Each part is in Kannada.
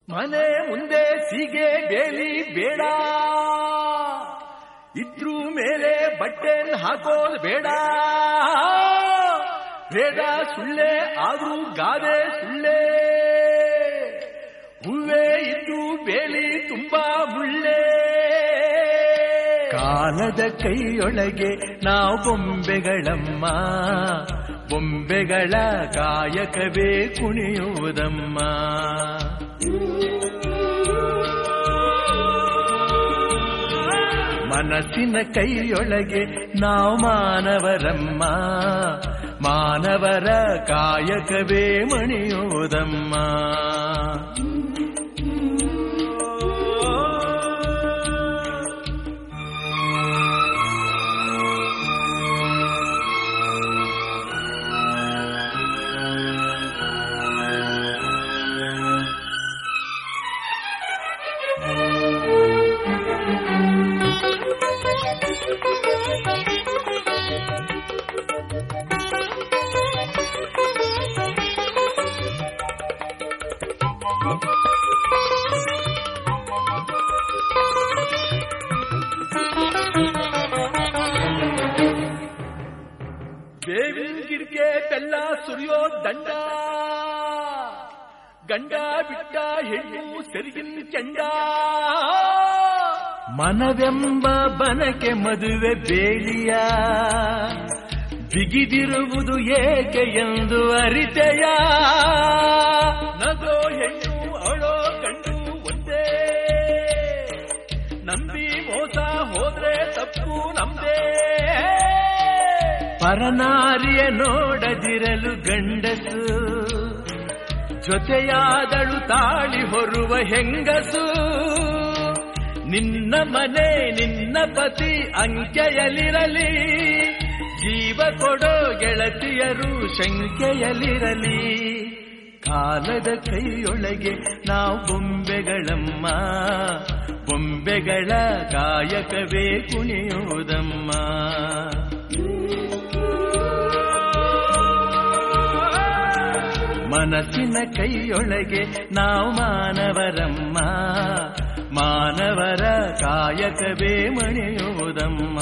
ಮನೆ ಮುಂದೆ ಸೀಗೆ ಬೇಲಿ ಬೇಡ ಇದ್ರೂ ಮೇಲೆ ಬಟ್ಟೆನ್ ಹಾಕೋದ್ ಬೇಡ ಬೇಡ ಸುಳ್ಳೆ ಆದ್ರೂ ಗಾದೆ ಸುಳ್ಳೆ ಹೂವೇ ಇದ್ದು ಬೇಲಿ ತುಂಬಾ ಮುಳ್ಳೆ ಕಾಲದ ಕೈಯೊಳಗೆ ನಾವು ಬೊಂಬೆಗಳಮ್ಮ ಬೊಂಬೆಗಳ ಕಾಯಕವೇ ಕುಣಿಯುವುದಮ್ಮ ಮನಸ್ಸಿನ ಕೈಯೊಳಗೆ ನಾವು ಮಾನವರಮ್ಮ ಮಾನವರ ಕಾಯಕವೇ ಮಣಿಯುವುದಮ್ಮ ಬೇವಿನ ಗಿಡಕ್ಕೆ ಬೆಲ್ಲ ಸುರಿಯೋ ದಂಡ ಗಂಡ ಬಿಟ್ಟ ಹೆಣ್ಣು ಸೆರಿಗಿನ ಚೆಂಡ ಮನವೆಂಬ ಬನಕೆ ಮದುವೆ ಬೇಲಿಯ ಬಿಗಿದಿರುವುದು ಏಕೆ ಎಂದು ಅರಿತೆಯ ನಗೋ ಹೆಣ್ಣು ಅಳೋ ಗಂಡು ಒಂದೇ ನಂಬಿ ಮೋಸ ಹೋದ್ರೆ ತಪ್ಪು ನಮ್ದೇ ಪರನಾರಿಯ ನೋಡದಿರಲು ಗಂಡಸು ಜೊತೆಯಾದಳು ತಾಳಿ ಹೊರುವ ಹೆಂಗಸು ನಿನ್ನ ಮನೆ ನಿನ್ನ ಪತಿ ಅಂಕೆಯಲಿರಲಿ ಜೀವ ಕೊಡೋ ಗೆಳತಿಯರು ಶಂಕೆಯಲಿರಲಿ ಕಾಲದ ಕೈಯೊಳಗೆ ನಾವು ಬೊಂಬೆಗಳಮ್ಮ ಬೊಂಬೆಗಳ ಕಾಯಕವೇ ಕುಣಿಯುವುದಮ್ಮ ಮನಸ್ಸಿನ ಕೈಯೊಳಗೆ ನಾವು ಮಾನವರಮ್ಮ ಮಾನವರ ಕಾಯಕವೇ ಮಣಿಯುವುದಮ್ಮ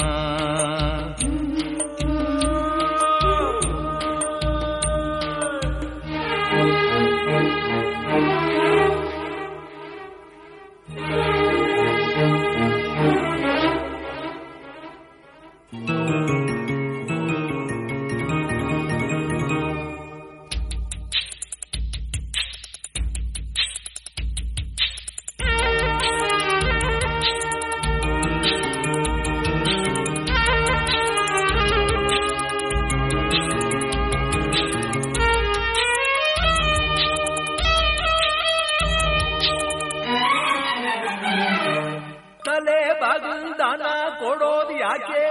ತಲೆ ಬಾಗಿಲ್ ದಾನ ಕೊಡೋದು ಯಾಕೆ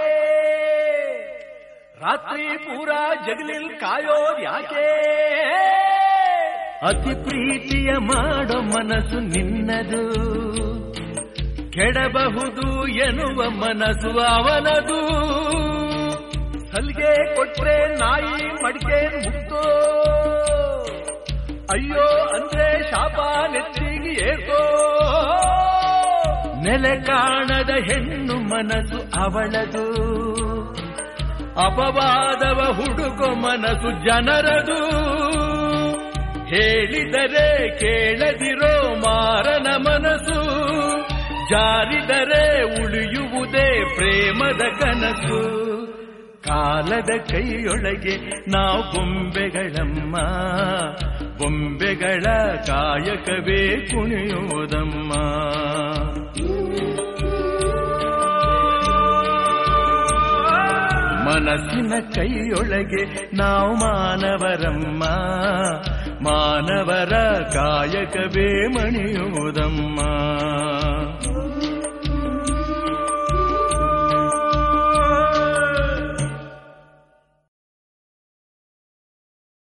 ರಾತ್ರಿ ಪೂರ ಜಗಲಿಲ್ ಕಾಯೋದ್ ಯಾಕೆ ಅತಿ ಪ್ರೀತಿಯ ಮಾಡೋ ಮನಸ್ಸು ನಿನ್ನದು ಕೆಡಬಹುದು ಎನ್ನುವ ಮನಸ್ಸು ಅವನದು ಸಲ್ಗೆ ಕೊಟ್ರೆ ನಾಯಿ ಮಡಿಕೆ ಮುಗ್ದೋ ಅಯ್ಯೋ ಅಂದ್ರೆ ಶಾಪ ನೆತ್ತಿಗೆ ಏರ್ಕೋ ನೆಲೆ ಕಾಣದ ಹೆಣ್ಣು ಮನಸ್ಸು ಅವಳದು ಅಪವಾದವ ಹುಡುಕೋ ಮನಸ್ಸು ಜನರದು ಹೇಳಿದರೆ ಕೇಳದಿರೋ ಮಾರನ ಮನಸ್ಸು ಜಾರಿದರೆ ಉಳಿಯುವುದೇ ಪ್ರೇಮದ ಕನಸು ಕಾಲದ ಕೈಯೊಳಗೆ ನಾವು ಬೊಂಬೆಗಳಮ್ಮ ಬೊಂಬೆಗಳ ಕಾಯಕವೇ ಕುಣಿಯುವುದಮ್ಮ ಮನಸ್ಸಿನ ಕೈಯೊಳಗೆ ನಾವು ಮಾನವರಮ್ಮ ಮಾನವರ ಕಾಯಕವೇ ಮಣಿಯುವುದಮ್ಮ